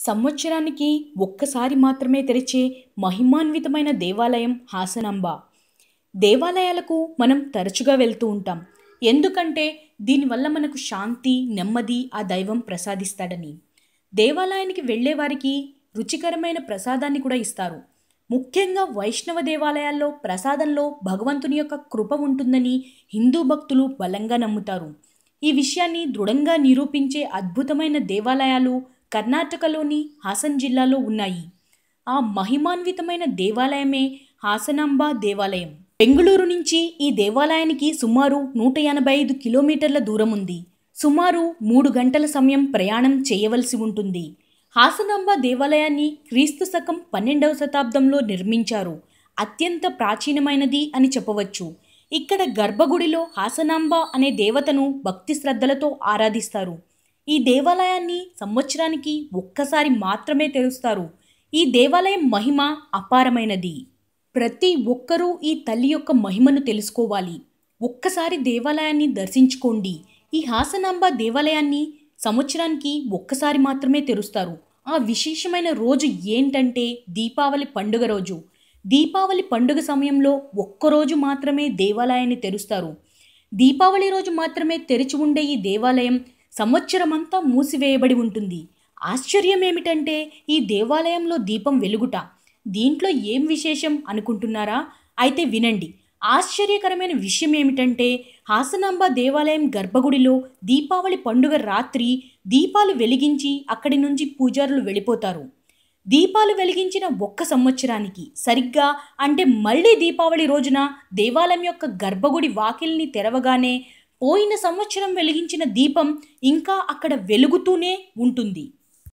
సంవత్సరానికి ఒక్కసారి మాత్రమే తెరిచే మహిమాన్వితమైన దేవాలయం హాసనాంబ దేవాలయాలకు మనం తరచుగా వెళ్తూ ఉంటాం ఎందుకంటే దీనివల్ల మనకు శాంతి నెమ్మది ఆ దైవం ప్రసాదిస్తాడని దేవాలయానికి వెళ్ళే వారికి రుచికరమైన ప్రసాదాన్ని కూడా ఇస్తారు ముఖ్యంగా వైష్ణవ దేవాలయాల్లో ప్రసాదంలో భగవంతుని యొక్క కృప ఉంటుందని హిందూ భక్తులు బలంగా నమ్ముతారు ఈ విషయాన్ని దృఢంగా నిరూపించే అద్భుతమైన దేవాలయాలు కర్ణాటకలోని హాసన్ జిల్లాలో ఉన్నాయి ఆ మహిమాన్వితమైన దేవాలయమే హాసనాంబ దేవాలయం బెంగుళూరు నుంచి ఈ దేవాలయానికి సుమారు నూట ఎనభై ఐదు కిలోమీటర్ల దూరం ఉంది సుమారు మూడు గంటల సమయం ప్రయాణం చేయవలసి ఉంటుంది హాసనాంబ దేవాలయాన్ని క్రీస్తు శకం పన్నెండవ శతాబ్దంలో నిర్మించారు అత్యంత ప్రాచీనమైనది అని చెప్పవచ్చు ఇక్కడ గర్భగుడిలో హాసనాంబ అనే దేవతను భక్తి శ్రద్ధలతో ఆరాధిస్తారు ఈ దేవాలయాన్ని సంవత్సరానికి ఒక్కసారి మాత్రమే తెరుస్తారు ఈ దేవాలయం మహిమ అపారమైనది ప్రతి ఒక్కరూ ఈ తల్లి యొక్క మహిమను తెలుసుకోవాలి ఒక్కసారి దేవాలయాన్ని దర్శించుకోండి ఈ హాసనాంబ దేవాలయాన్ని సంవత్సరానికి ఒక్కసారి మాత్రమే తెరుస్తారు ఆ విశేషమైన రోజు ఏంటంటే దీపావళి పండుగ రోజు దీపావళి పండుగ సమయంలో ఒక్కరోజు మాత్రమే దేవాలయాన్ని తెరుస్తారు దీపావళి రోజు మాత్రమే తెరిచి ఉండే ఈ దేవాలయం సంవత్సరమంతా మూసివేయబడి ఉంటుంది ఆశ్చర్యం ఏమిటంటే ఈ దేవాలయంలో దీపం వెలుగుట దీంట్లో ఏం విశేషం అనుకుంటున్నారా అయితే వినండి ఆశ్చర్యకరమైన విషయం ఏమిటంటే హాసనాంబ దేవాలయం గర్భగుడిలో దీపావళి పండుగ రాత్రి దీపాలు వెలిగించి అక్కడి నుంచి పూజారులు వెళ్ళిపోతారు దీపాలు వెలిగించిన ఒక్క సంవత్సరానికి సరిగ్గా అంటే మళ్ళీ దీపావళి రోజున దేవాలయం యొక్క గర్భగుడి వాకిల్ని తెరవగానే పోయిన సంవత్సరం వెలిగించిన దీపం ఇంకా అక్కడ వెలుగుతూనే ఉంటుంది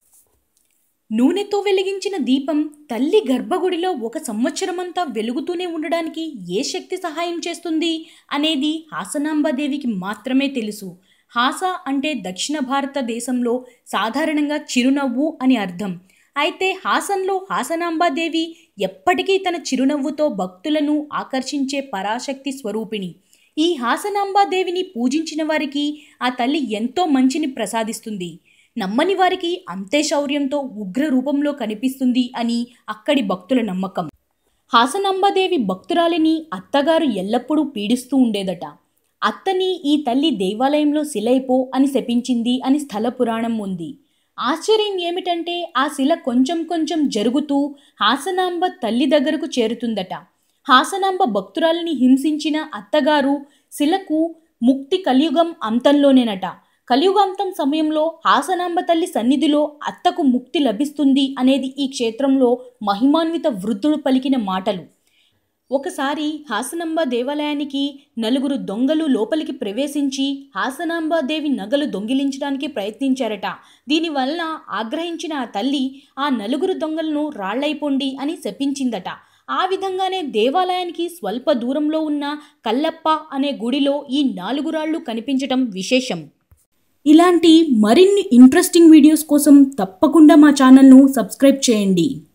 నూనెతో వెలిగించిన దీపం తల్లి గర్భగుడిలో ఒక సంవత్సరమంతా వెలుగుతూనే ఉండడానికి ఏ శక్తి సహాయం చేస్తుంది అనేది హాసనాంబాదేవికి మాత్రమే తెలుసు హాస అంటే దక్షిణ భారతదేశంలో సాధారణంగా చిరునవ్వు అని అర్థం అయితే హాసన్లో హాసనాంబాదేవి ఎప్పటికీ తన చిరునవ్వుతో భక్తులను ఆకర్షించే పరాశక్తి స్వరూపిణి ఈ హాసనాంబాదేవిని పూజించిన వారికి ఆ తల్లి ఎంతో మంచిని ప్రసాదిస్తుంది నమ్మని వారికి అంతే శౌర్యంతో ఉగ్ర రూపంలో కనిపిస్తుంది అని అక్కడి భక్తుల నమ్మకం హాసనాంబాదేవి భక్తురాలిని అత్తగారు ఎల్లప్పుడూ పీడిస్తూ ఉండేదట అత్తని ఈ తల్లి దేవాలయంలో శిలైపో అని శపించింది అని స్థల పురాణం ఉంది ఆశ్చర్యం ఏమిటంటే ఆ శిల కొంచెం కొంచెం జరుగుతూ హాసనాంబ తల్లి దగ్గరకు చేరుతుందట హాసనాంబ భక్తురాలిని హింసించిన అత్తగారు శిలకు ముక్తి కలియుగం అంతంలోనేనట కలియుగాంతం సమయంలో హాసనాంబ తల్లి సన్నిధిలో అత్తకు ముక్తి లభిస్తుంది అనేది ఈ క్షేత్రంలో మహిమాన్విత వృద్ధుడు పలికిన మాటలు ఒకసారి హాసనాంబ దేవాలయానికి నలుగురు దొంగలు లోపలికి ప్రవేశించి హాసనాంబ దేవి నగలు దొంగిలించడానికి ప్రయత్నించారట దీనివల్ల ఆగ్రహించిన ఆ తల్లి ఆ నలుగురు దొంగలను రాళ్లైపోండి అని శపించిందట ఆ విధంగానే దేవాలయానికి స్వల్ప దూరంలో ఉన్న కల్లప్ప అనే గుడిలో ఈ నాలుగు రాళ్ళు కనిపించటం విశేషం ఇలాంటి మరిన్ని ఇంట్రెస్టింగ్ వీడియోస్ కోసం తప్పకుండా మా ఛానల్ను సబ్స్క్రైబ్ చేయండి